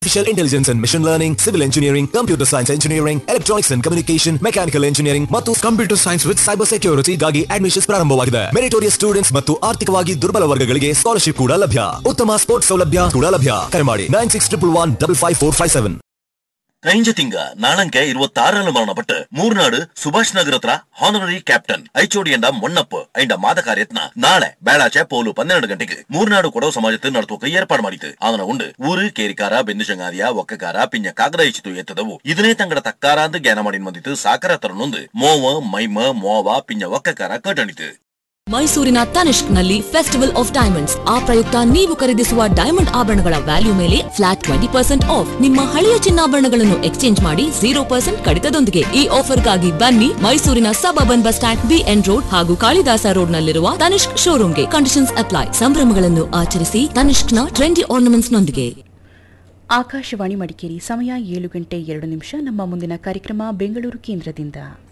Artificial intelligence and machine learning, civil engineering, computer science engineering, electronics and communication, mechanical engineering ಮತ್ತು computer science with cyber security ಗಾಗಿ admissions ಪ್ರಾರಂಭವಾಗಿದೆ meritorious students ಮತ್ತು ಆರ್ಥಿಕವಾಗಿ ದುರ್ಬಲ ವರ್ಗಗಳಿಗೆ scholarship ಕೂಡ ಲಭ್ಯ ಉತ್ತಮ ಸ್ಪೋರ್ಟ್ಸ್ ಸೌಲಭ್ಯ ಕೂಡ ಲಭ್ಯ ಕರೆ ಮಾಡಿ nine six triple one double five four five seven കഴിഞ്ഞ തിങ്ക നാളങ്ക ഇരുപത്തി മരണപ്പെട്ട് മൂർനാട് സുഭാഷ് നഗർ ಹತ್ರ ಹಾನರರಿ ಕ್ಯಾಪ್ಟನ್ ಐಚೋಡಿಯಂಡ ಮೊನ್ನಪ್ಪ ಐಂಡ ಮಾದ ಕಾರ್ಯತ್ನ ನಾಳೆ ಬೇಳಾಚೆ ಪೋಲು ಪನ್ನೆರಡು ಗಂಟೆಗೆ ಮೂರ್ನಾಡು ಕೊಡವ ಸಮಾಜத்தை நடத்துவதற்கு ஏற்பாடு ಮಾಡಿತು ಅದನ್ನ ಉಂಡು ಊರು ಕೇರಿಕಾರ ಬೆನ್ನು ಶಂಗಾದಿಯ ಒಕ್ಕಕಾರ ಪಿಂಜ ಕಾಗದ ಇಚ್ಚಿತು ಎತ್ತದವು ಇದನ್ನೇ ತಂಗಡ ತಕ್ಕಾರ ಅಂತ ಜ್ಞಾನ ಮಾಡಿ ಬಂದಿತ್ತು ಸಾಕರ ತರನೊಂದು ಮೋವ ಮೈಮ ಮೋವ ಪಿಂಜ ಒಕ್ಕಕಾರ ಕಟಣಿತು ಮೈಸೂರಿನ ತನಿಷ್ಕ್ನಲ್ಲಿ ಫೆಸ್ಟಿವಲ್ ಆಫ್ ಡೈಮಂಡ್ಸ್ ಆ ಪ್ರಯುಕ್ತ ನೀವು ಖರೀದಿಸುವ ಡೈಮಂಡ್ ಆಭರಣಗಳ ವ್ಯಾಲ್ಯೂ ಮೇಲೆ ಫ್ಲಾಟ್ ಟ್ವೆಂಟಿ ಪರ್ಸೆಂಟ್ ಆಫ್ ನಿಮ್ಮ ಹಳೆಯ ಚಿನ್ನಾಭರಣಗಳನ್ನು ಎಕ್ಸ್ಚೇಂಜ್ ಮಾಡಿ ಜೀರೋ ಪರ್ಸೆಂಟ್ ಕಡಿತದೊಂದಿಗೆ ಈ ಆಫರ್ಗಾಗಿ ಬನ್ನಿ ಮೈಸೂರಿನ suburban bus stand BN road ಹಾಗೂ ಕಾಳಿದಾಸ ರೋಡ್ ನಲ್ಲಿರುವ ತನಿಷ್ಕ್ ಶೋರೂಮ್ಗೆ ಕಂಡೀಷನ್ಸ್ ಅಪ್ಲೈ ಸಂಭ್ರಮಗಳನ್ನು ಆಚರಿಸಿ ತನಿಷ್ಕ್ನ ಟ್ರೆಂಡಿ ಆರ್ನಮೆಂಟ್ಸ್ ನೊಂದಿಗೆ ಆಕಾಶವಾಣಿ ಮಡಿಕೇರಿ ಸಮಯ ಏಳು ಗಂಟೆ ಎರಡು ನಿಮಿಷ ನಮ್ಮ ಮುಂದಿನ ಕಾರ್ಯಕ್ರಮ ಬೆಂಗಳೂರು ಕೇಂದ್ರದಿಂದ